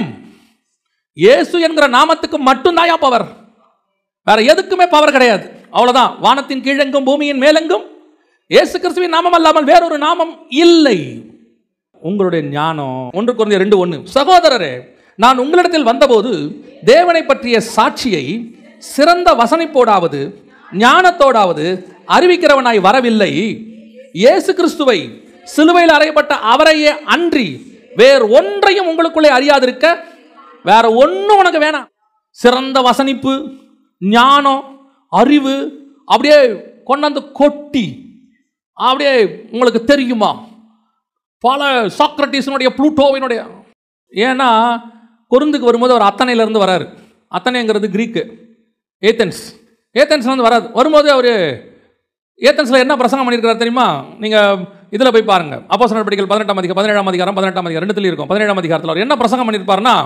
இயேசு என்கிற நாமத்துக்கு மட்டும்தான் பவர் வேற எதுக்குமே பவர் கிடையாது அவ்வளவுதான் வானத்தின் கீழெங்கும் பூமியின் மேலெங்கும் இயேசு கிறிஸ்துவின் நாமம் அல்லாமல் வேறொரு நாமம் இல்லை உங்களுடைய ஞானம் ஒன்று குறைந்த ரெண்டு ஒன்று சகோதரரே நான் உங்களிடத்தில் வந்தபோது தேவனை பற்றிய சாட்சியை சிறந்த வசனிப்போடாவது ஞானத்தோடாவது அறிவிக்கிறவனாய் வரவில்லை இயேசு கிறிஸ்துவை சிலுவையில் அறையப்பட்ட அவரையே அன்றி வேறு ஒன்றையும் உங்களுக்குள்ளே அறியாதிருக்க வேற ஒன்றும் உனக்கு வேணாம் சிறந்த வசனிப்பு ஞானம் அறிவு அப்படியே கொண்டாந்து கொட்டி அப்படியே உங்களுக்கு தெரியுமா பல சாக்ரட்டிஸினுடைய ப்ளூட்டோவினுடைய ஏன்னா கொருந்துக்கு வரும்போது அவர் அத்தனையிலேருந்து வராரு அத்தனைங்கிறது கிரீக்கு ஏத்தன்ஸ் ஏத்தன்ஸ்லேருந்து வராது வரும்போது அவர் ஏத்தன்ஸில் என்ன பிரசங்கம் பண்ணியிருக்காரு தெரியுமா நீங்கள் இதில் போய் பாருங்கள் அப்போ நடவடிக்கைகள் பதினெட்டாம் அதிகாரம் பதினேழாம் அதிகாரம் பதினெட்டாம் அதிகாரம் ரெண்டுத்துலையும் இருக்கும் பதினேழாம் அதிகாரத்தில் அவர் என்ன பிரசங்கம் பண்ணியிருப்பாருன்னா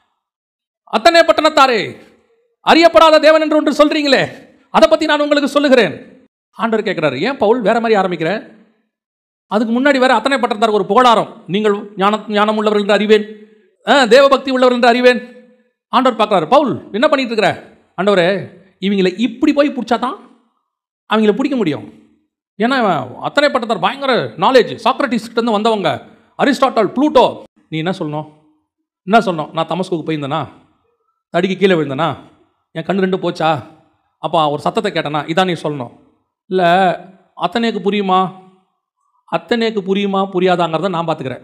அத்தனை பட்டணத்தாரே அறியப்படாத தேவன் என்று ஒன்று சொல்றீங்களே அதை பற்றி நான் உங்களுக்கு சொல்லுகிறேன் ஆண்டவர் கேட்குறாரு ஏன் பவுல் வேற மாதிரி ஆரம்பிக்கிற அதுக்கு முன்னாடி வேற அத்தனை பட்டணத்தாருக்கு ஒரு புகழாரம் நீங்கள் ஞான ஞானம் உள்ளவர்கள் என்று அறிவேன் ஆ, தேவபக்தி உள்ளவர் என்று அறிவேன் ஆண்டவர் பார்க்குறாரு பவுல் என்ன பண்ணிட்டு இருக்கிற ஆண்டவரே இவங்களை இப்படி போய் பிடிச்சா தான் அவங்கள பிடிக்க முடியும் ஏன்னா இவன் அத்தனை பட்டத்தார் பயங்கர நாலேஜ் சாக்ரட்டிஸ்கிட்டேருந்து வந்தவங்க அரிஸ்டாட்டல் ப்ளூட்டோ நீ என்ன சொல்லணும் என்ன சொல்லணும் நான் தமஸ்குக்கு போயிருந்தேனா தடிக்கு கீழே விழுந்தேனா என் கண்ணு ரெண்டு போச்சா அப்போ ஒரு சத்தத்தை கேட்டேனா இதான் நீ சொல்லணும் இல்லை அத்தனைக்கு புரியுமா அத்தனைக்கு புரியுமா புரியாதாங்கிறத நான் பார்த்துக்கிறேன்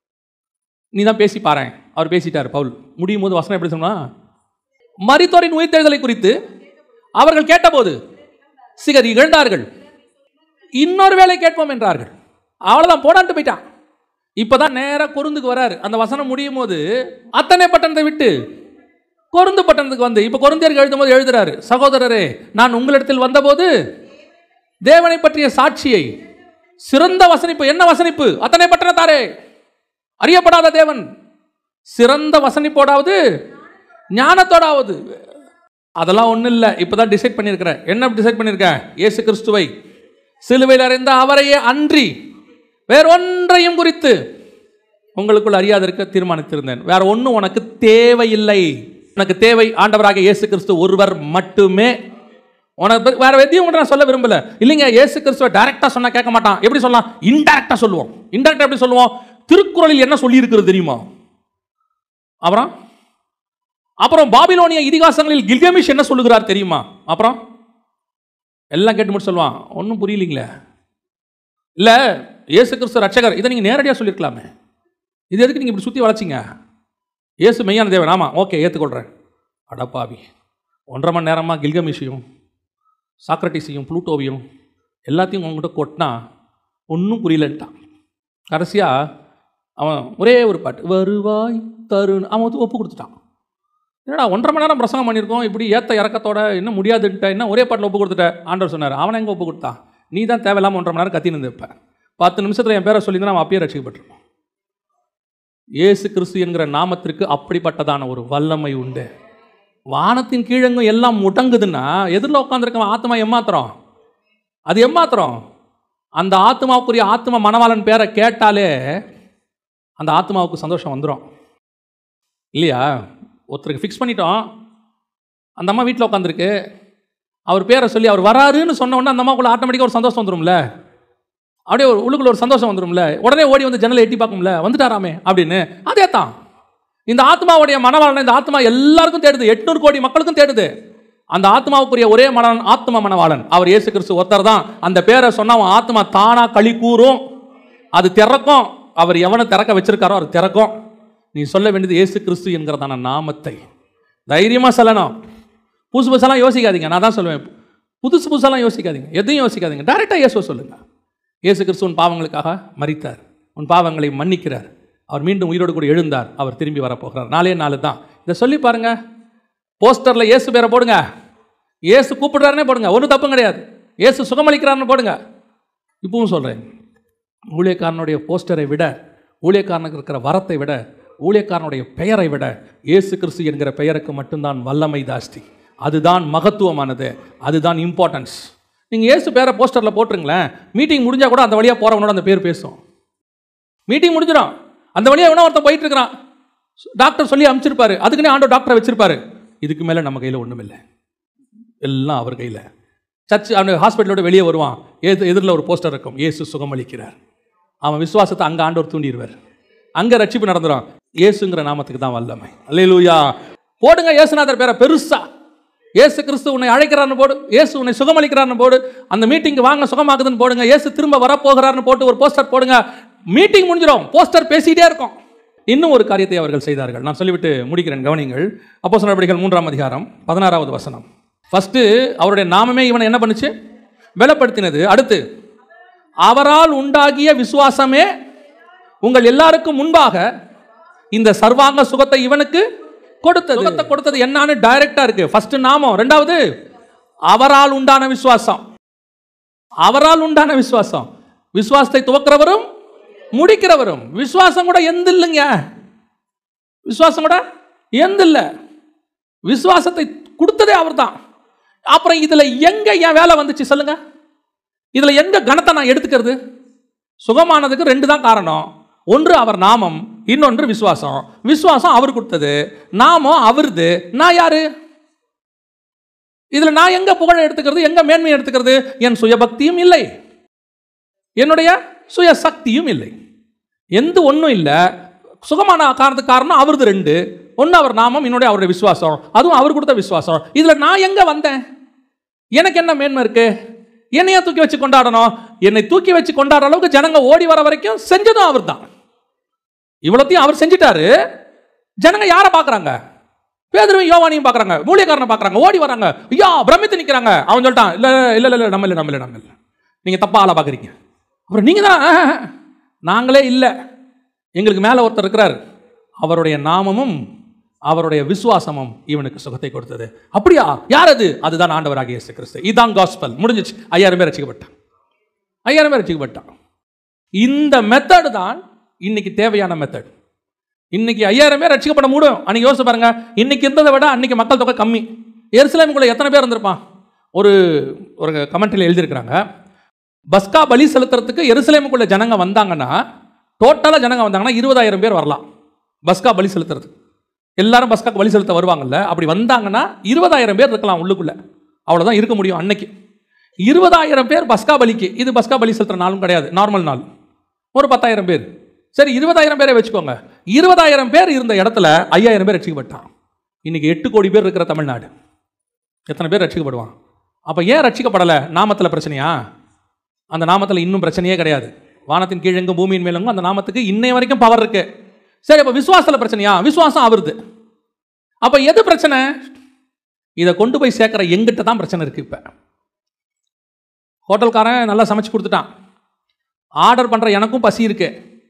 நீ தான் பேசி பாரேன் அவர் பேசிட்டார் பவுல் முடியும் போது வசனம் எப்படி சொன்னா மரித்தோரின் உயிர்த்தெழுதலை குறித்து அவர்கள் கேட்டபோது சிகர் இகழ்ந்தார்கள் இன்னொரு வேலை கேட்போம் என்றார்கள் அவ்வளோதான் போடான்ட்டு போயிட்டான் இப்போதான் நேராக கொருந்துக்கு வராரு அந்த வசனம் முடியும் போது அத்தனை பட்டணத்தை விட்டு கொருந்து பட்டணத்துக்கு வந்து இப்போ கொருந்தியருக்கு எழுதும்போது எழுதுறாரு சகோதரரே நான் உங்களிடத்தில் வந்தபோது தேவனை பற்றிய சாட்சியை சிறந்த வசனிப்பு என்ன வசனிப்பு அத்தனை பட்டணத்தாரே அறியப்படாத தேவன் சிறந்த வசனிப்போடாவது ஞானத்தோடாவது அதெல்லாம் ஒன்றும் இல்லை இப்போ தான் டிசைட் பண்ணியிருக்கிறேன் என்ன டிசைட் பண்ணியிருக்கேன் இயேசு கிறிஸ்துவை சிலுவையில் அறிந்த அவரையே அன்றி வேறொன்றையும் குறித்து உங்களுக்குள் அறியாதிருக்க தீர்மானித்திருந்தேன் வேற ஒன்றும் உனக்கு தேவையில்லை உனக்கு தேவை ஆண்டவராக இயேசு கிறிஸ்து ஒருவர் மட்டுமே உனக்கு பிற- வேற எதையும் கூட நான் சொல்ல விரும்பல இல்லைங்க இயேசு கிறிஸ்துவ டைரக்டா சொன்னா கேட்க மாட்டான் எப்படி சொல்லலாம் இன்டைரக்டா சொல்லுவோம் இன்டைரக்டா எப்படி சொல்லுவோம் திருக்குறளில் என்ன சொல்லி இருக்கிறது தெரியுமா அப்புறம் அப்புறம் பாபிலோனிய இதிகாசங்களில் கில்கமிஷ் என்ன சொல்லுகிறார் தெரியுமா அப்புறம் எல்லாம் கேட்டு மட்டும் சொல்லுவான் ஒன்றும் புரியலீங்களே இல்லை இயேசு கிறிஸ்து ரட்சகர் இதை நீங்கள் நேரடியாக சொல்லியிருக்கலாமே இது எதுக்கு நீங்கள் இப்படி சுற்றி வளைச்சிங்க இயேசு மெய்யான தேவன் ஆமாம் ஓகே ஏற்றுக்கொள்கிறேன் அடப்பாவி ஒன்றரை மணி நேரமாக கில்கமிஷையும் சாக்ரட்டிஸையும் ப்ளூட்டோவையும் எல்லாத்தையும் உங்ககிட்ட கொட்டினா ஒன்றும் புரியலன்ட்டான் கடைசியாக அவன் ஒரே ஒரு பாட்டு வருவாய் தருண் அவன் வந்து ஒப்பு கொடுத்துட்டான் என்னடா ஒன்றரை மணி நேரம் பிரசங்கம் பண்ணியிருக்கோம் இப்படி ஏத்த இறக்கத்தோட இன்னும் முடியாதுன்ட்ட என்ன ஒரே பாட்டில் ஒப்பு கொடுத்துட்ட ஆண்டவர் சொன்னார் அவனை எங்கே ஒப்பு கொடுத்தான் நீ தான் தேவையில்லாமல் ஒன்றரை மணி நேரம் கத்தி நின்று பத்து நிமிஷத்தில் என் பேரை சொல்லியிருந்தா அவன் அப்பயே ரசிக்கப்பட்டிருப்பான் இயேசு கிறிஸ்து என்கிற நாமத்திற்கு அப்படிப்பட்டதான ஒரு வல்லமை உண்டு வானத்தின் கீழங்கும் எல்லாம் முடங்குதுன்னா எதிரில் உட்காந்துருக்கவன் ஆத்மா எம்மாத்திரம் அது எம்மாத்திரம் அந்த ஆத்மாவுக்குரிய ஆத்ம மணவாளன் பேரை கேட்டாலே அந்த ஆத்மாவுக்கு சந்தோஷம் வந்துடும் இல்லையா ஒருத்தருக்கு ஃபிக்ஸ் பண்ணிட்டோம் அந்த அம்மா வீட்டில் உட்காந்துருக்கு அவர் பேரை சொல்லி அவர் வராருன்னு சொன்ன உடனே அந்த அம்மாக்குள்ள ஆட்டோமேட்டிக்காக ஒரு சந்தோஷம் வந்துரும்ல அப்படியே ஒரு உள்ளுக்குள்ள ஒரு சந்தோஷம் வந்துரும்ல உடனே ஓடி வந்து ஜன்னலை எட்டி பார்க்கும்ல வந்துட்டாராமே அப்படின்னு அதே தான் இந்த ஆத்மாவுடைய மனவாளன் இந்த ஆத்மா எல்லாருக்கும் தேடுது எட்நூறு கோடி மக்களுக்கும் தேடுது அந்த ஆத்மாவுக்குரிய ஒரே மனவன் ஆத்ம மனவாளன் அவர் இயேசு கிறிஸ்து ஒருத்தர் தான் அந்த பேரை சொன்னா அவன் ஆத்மா தானா களி கூறும் அது திறக்கும் அவர் எவனை திறக்க வச்சிருக்காரோ அது திறக்கும் நீ சொல்ல வேண்டியது இயேசு கிறிஸ்து என்கிறதான நாமத்தை தைரியமாக சொல்லணும் புதுசு புதுசெல்லாம் யோசிக்காதீங்க நான் தான் சொல்லுவேன் புதுசு புதுசெல்லாம் யோசிக்காதீங்க எதையும் யோசிக்காதீங்க டைரெக்டாக இயேசுவை சொல்லுங்க இயேசு கிறிஸ்து உன் பாவங்களுக்காக மரித்தார் உன் பாவங்களை மன்னிக்கிறார் அவர் மீண்டும் உயிரோடு கூட எழுந்தார் அவர் திரும்பி வரப்போகிறார் நாலே நாலு தான் இதை சொல்லி பாருங்க போஸ்டரில் இயேசு பேரை போடுங்க இயேசு கூப்பிடுறாருனே போடுங்க ஒன்றும் தப்பும் கிடையாது இயேசு சுகமளிக்கிறாருன்னு போடுங்க இப்பவும் சொல்கிறேன் ஊழியக்காரனுடைய போஸ்டரை விட ஊழியக்காரனுக்கு இருக்கிற வரத்தை விட ஊழியக்காரனுடைய பெயரை விட இயேசு கிறிஸ்து என்கிற பெயருக்கு மட்டும்தான் வல்லமை ஜாஸ்தி அதுதான் மகத்துவமானது அதுதான் இம்பார்ட்டன்ஸ் நீங்கள் இயேசு பேரை போஸ்டரில் போட்டுருங்களேன் மீட்டிங் முடிஞ்சால் கூட அந்த வழியாக போகிறவனோட அந்த பேர் பேசும் மீட்டிங் முடிஞ்சிடும் அந்த வழியாக எவனோ ஒருத்தன் போயிட்டு இருக்கிறான் டாக்டர் சொல்லி அனுப்பிச்சிருப்பாரு அதுக்குன்னே ஆண்டோ டாக்டரை வச்சிருப்பாரு இதுக்கு மேலே நம்ம கையில் ஒன்றும் இல்லை எல்லாம் அவர் கையில் சர்ச் அவன் ஹாஸ்பிட்டலோட வெளியே வருவான் எது எதிரில் ஒரு போஸ்டர் இருக்கும் இயேசு சுகமளிக்கிறார் அவன் விசுவாசத்தை அங்கே ஆண்டவர் தூண்டிடுவார் அங்கே ரட்சிப்பு நடந்துடும் இயேசுங்கிற நாமத்துக்கு தான் வல்லமை அல்லேலூயா போடுங்க இயேசுநாதர் பேரை பெருசா இயேசு கிறிஸ்து உன்னை அழைக்கிறான்னு போடு இயேசு உன்னை சுகமளிக்கிறான்னு போடு அந்த மீட்டிங்க்கு வாங்க சுகமாகுதுன்னு போடுங்க இயேசு திரும்ப வரப்போகிறார்னு போட்டு ஒரு போஸ்டர் போடுங்க மீட்டிங் முடிஞ்சிடும் போஸ்டர் பேசிக்கிட்டே இருக்கும் இன்னும் ஒரு காரியத்தை அவர்கள் செய்தார்கள் நான் சொல்லிவிட்டு முடிக்கிறேன் கவனிங்கள் அப்போ நடவடிக்கைகள் மூன்றாம் அதிகாரம் பதினாறாவது வசனம் ஃபர்ஸ்ட் அவருடைய நாமமே இவனை என்ன பண்ணுச்சு பலப்படுத்தினது அடுத்து அவரால் உண்டாகிய விசுவாசமே உங்கள் எல்லாருக்கும் முன்பாக இந்த சர்வாங்க சுகத்தை இவனுக்கு கொடுத்தது சுகத்தை கொடுத்தது என்னன்னு டைரக்டா இருக்கு ஃபர்ஸ்ட் நாமம் ரெண்டாவது அவரால் உண்டான விசுவாசம் அவரால் உண்டான விசுவாசம் விசுவாசத்தை துவக்கிறவரும் முடிக்கிறவரும் விசுவாசம் கூட எந்த இல்லைங்க விசுவாசம் கூட எந்த இல்லை விசுவாசத்தை கொடுத்ததே அவர்தான் அப்புறம் இதுல எங்க என் வேலை வந்துச்சு சொல்லுங்க இதுல எங்க கணத்தை நான் எடுத்துக்கிறது சுகமானதுக்கு ரெண்டு தான் காரணம் ஒன்று அவர் நாமம் இன்னொன்று விசுவாசம் விசுவாசம் அவர் கொடுத்தது நாமம் அவருது நான் யாரு இதில் நான் எங்கே புகழை எடுத்துக்கிறது எங்கே மேன்மையை எடுத்துக்கிறது என் சுயபக்தியும் இல்லை என்னுடைய சுய சக்தியும் இல்லை எந்த ஒன்றும் இல்லை சுகமான காரணத்துக்கு காரணம் அவரது ரெண்டு ஒன்று அவர் நாமம் இன்னொரு அவருடைய விசுவாசம் அதுவும் அவர் கொடுத்த விசுவாசம் இதில் நான் எங்கே வந்தேன் எனக்கு என்ன மேன்மை இருக்கு என்னைய தூக்கி வச்சு கொண்டாடணும் என்னை தூக்கி வச்சு கொண்டாடுற அளவுக்கு ஜனங்க ஓடி வர வரைக்கும் செஞ்சதும் அவர் தான் இவ்வளோத்தையும் அவர் செஞ்சிட்டாரு ஜனங்க யாரை பார்க்குறாங்க பேதரும் யோவானையும் பார்க்குறாங்க மூலியக்காரனை பார்க்குறாங்க ஓடி வராங்க ஐயா பிரமித்து நிற்கிறாங்க அவன் சொல்லிட்டான் இல்லை இல்லை இல்லை இல்லை நம்ம இல்லை நம்ம இல்லை நம்ம இல்லை நீங்கள் தப்பாக ஆளை பார்க்குறீங்க அப்புறம் நீங்கள் தான் ஆஹ், ஆஹ், நாங்களே இல்லை எங்களுக்கு மேலே ஒருத்தர் இருக்கிறார் அவருடைய நாமமும் அவருடைய விசுவாசமும் இவனுக்கு சுகத்தை கொடுத்தது அப்படியா யார் அது அதுதான் ஆண்டவராகிய இயேசு கிறிஸ்து இதுதான் காஸ்பல் முடிஞ்சிச்சு ஐயாயிரம் பேர் ரசிக்கப்பட்டான் ஐயாயிரம் பேர் ரசிக்கப்பட்டான் இந்த மெத்தடு தான் இன்னைக்கு தேவையான மெத்தட் இன்னைக்கு ஐயாயிரம் பேர் ரசிக்கப்பட முடியும் அன்னைக்கு யோசிச்சு பாருங்க இன்னைக்கு இருந்ததை விட அன்னைக்கு மக்கள் தொகை கம்மி எருசலேமுக்குள்ள எத்தனை பேர் இருந்திருப்பான் ஒரு ஒரு கமெண்ட்ரியில் எழுதியிருக்கிறாங்க பஸ்கா பலி செலுத்துறதுக்கு எருசலேமுக்குள்ள ஜனங்க வந்தாங்கன்னா டோட்டலாக ஜனங்க வந்தாங்கன்னா இருபதாயிரம் பேர் வரலாம் பஸ்கா பலி செலுத்துறதுக்கு எல்லாரும் பஸ்காக்கு பலி செலுத்த வருவாங்கல்ல அப்படி வந்தாங்கன்னா இருபதாயிரம் பேர் இருக்கலாம் உள்ளுக்குள்ள அவ்வளோதான் இருக்க முடியும் அன்னைக்கு இருபதாயிரம் பேர் பஸ்கா பலிக்கு இது பஸ்கா பலி செலுத்துற நாளும் கிடையாது நார்மல் நாள் ஒரு பத்தாயிரம் பேர் சரி இருபதாயிரம் பேரை வச்சுக்கோங்க இருபதாயிரம் பேர் இருந்த இடத்துல ஐயாயிரம் பேர் ரட்சிக்கப்பட்டான் இன்னைக்கு எட்டு கோடி பேர் இருக்கிற தமிழ்நாடு எத்தனை பேர் ரட்சிக்கப்படுவான் அப்போ ஏன் ரட்சிக்கப்படலை நாமத்தில் பிரச்சனையா அந்த நாமத்தில் இன்னும் பிரச்சனையே கிடையாது வானத்தின் கீழெங்கும் பூமியின் மேலெங்கும் அந்த நாமத்துக்கு இன்னை வரைக்கும் பவர் இருக்கு சரி அப்போ விசுவாசத்தில் பிரச்சனையா விசுவாசம் அவருது அப்போ எது பிரச்சனை இதை கொண்டு போய் சேர்க்குற எங்கிட்ட தான் பிரச்சனை இருக்கு இப்போ ஹோட்டல்காரன் நல்லா சமைச்சு கொடுத்துட்டான் ஆர்டர் பண்ணுற எனக்கும் பசி இருக்கு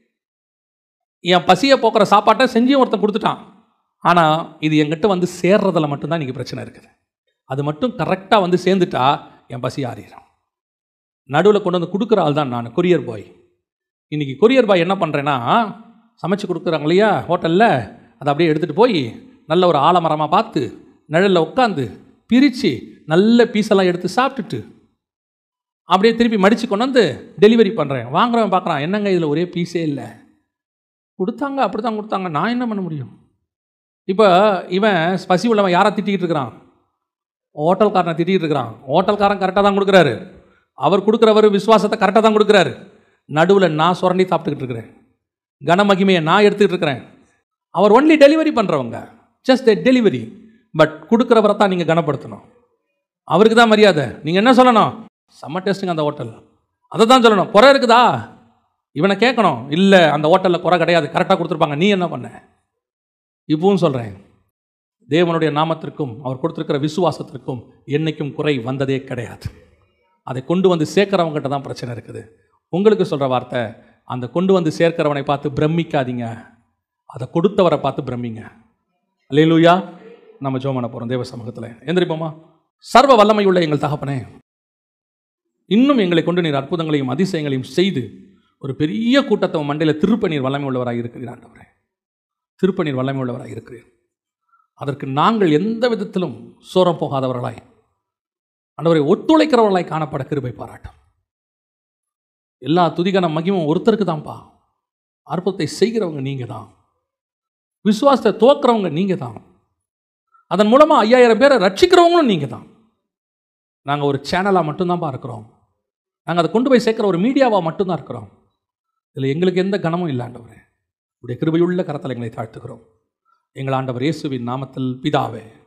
என் பசியை போக்குற சாப்பாட்டை செஞ்சும் ஒருத்தன் கொடுத்துட்டான் ஆனால் இது என்கிட்ட வந்து சேர்றதுல மட்டும்தான் இன்றைக்கி பிரச்சனை இருக்குது அது மட்டும் கரெக்டாக வந்து சேர்ந்துட்டா என் பசி ஆறிடும் நடுவில் கொண்டு வந்து கொடுக்குற ஆள் தான் நான் கொரியர் பாய் இன்றைக்கி கொரியர் பாய் என்ன பண்ணுறேன்னா சமைச்சு கொடுக்குறாங்க இல்லையா ஹோட்டலில் அதை அப்படியே எடுத்துகிட்டு போய் நல்ல ஒரு ஆலமரமாக பார்த்து நிழலில் உட்காந்து பிரித்து நல்ல பீஸெல்லாம் எடுத்து சாப்பிட்டுட்டு அப்படியே திருப்பி மடித்து கொண்டு வந்து டெலிவரி பண்ணுறேன் வாங்குறவன் பார்க்குறான் என்னங்க இதில் ஒரே பீஸே இல்லை கொடுத்தாங்க அப்படி தான் கொடுத்தாங்க நான் என்ன பண்ண முடியும் இப்போ இவன் பசி உள்ளவன் யாரை திட்டிக்கிட்டு இருக்கிறான் ஹோட்டல்காரனை திட்டிகிட்டு இருக்கிறான் ஹோட்டல்காரன் கரெக்டாக தான் கொடுக்குறாரு அவர் கொடுக்குறவர் விசுவாசத்தை கரெக்டாக தான் கொடுக்குறாரு நடுவில் நான் சுரண்டி சாப்பிட்டுக்கிட்டு இருக்கிறேன் கனமகிமையை நான் எடுத்துக்கிட்டு இருக்கிறேன் அவர் ஒன்லி டெலிவரி பண்ணுறவங்க ஜஸ்ட் எ டெலிவரி பட் கொடுக்குறவரை தான் நீங்கள் கனப்படுத்தணும் அவருக்கு தான் மரியாதை நீங்கள் என்ன சொல்லணும் செம்ம டேஸ்ட்டுங்க அந்த ஹோட்டல் அதை தான் சொல்லணும் குறை இருக்குதா இவனை கேட்கணும் இல்லை அந்த ஹோட்டலில் குறை கிடையாது கரெக்டாக கொடுத்துருப்பாங்க நீ என்ன பண்ண இப்பவும் சொல்கிறேன் தேவனுடைய நாமத்திற்கும் அவர் கொடுத்துருக்கிற விசுவாசத்திற்கும் என்னைக்கும் குறை வந்ததே கிடையாது அதை கொண்டு வந்து சேர்க்கிறவங்ககிட்ட தான் பிரச்சனை இருக்குது உங்களுக்கு சொல்கிற வார்த்தை அந்த கொண்டு வந்து சேர்க்கிறவனை பார்த்து பிரமிக்காதீங்க அதை கொடுத்தவரை பார்த்து பிரமிங்க அல்லேலூயா நம்ம ஜோம் பண்ண போகிறோம் தேவ சமூகத்தில் எந்திரிப்போமா சர்வ வல்லமையுள்ள எங்கள் தகப்பனே இன்னும் எங்களை கொண்டு நீர் அற்புதங்களையும் அதிசயங்களையும் செய்து ஒரு பெரிய கூட்டத்தை உன் மண்டையில் திருப்பநீர் வல்லமை உள்ளவராக இருக்கிறீர் ஆண்டவரே திருப்பநீர் வல்லமை உள்ளவராக இருக்கிறீர் அதற்கு நாங்கள் எந்த விதத்திலும் சோரம் போகாதவர்களாய் ஆண்டவரை ஒத்துழைக்கிறவர்களாய் காணப்பட கிருபை பாராட்டும் எல்லா துதிகன மகிமும் ஒருத்தருக்கு தான்ப்பா அற்புதத்தை செய்கிறவங்க நீங்க தான் விசுவாசத்தை துவக்கிறவங்க நீங்க தான் அதன் மூலமா ஐயாயிரம் பேரை ரட்சிக்கிறவங்களும் நீங்க தான் நாங்கள் ஒரு சேனலாக மட்டும்தான்ப்பா இருக்கிறோம் நாங்கள் அதை கொண்டு போய் சேர்க்குற ஒரு மீடியாவாக மட்டும்தான் இருக்கிறோம் இதில் எங்களுக்கு எந்த கனமும் இல்லை ஆண்டவரே உடைய கிருபையுள்ள கரத்தில் எங்களை தாழ்த்துக்கிறோம் எங்கள் ஆண்டவர் இயேசுவின் நாமத்தில் பிதாவே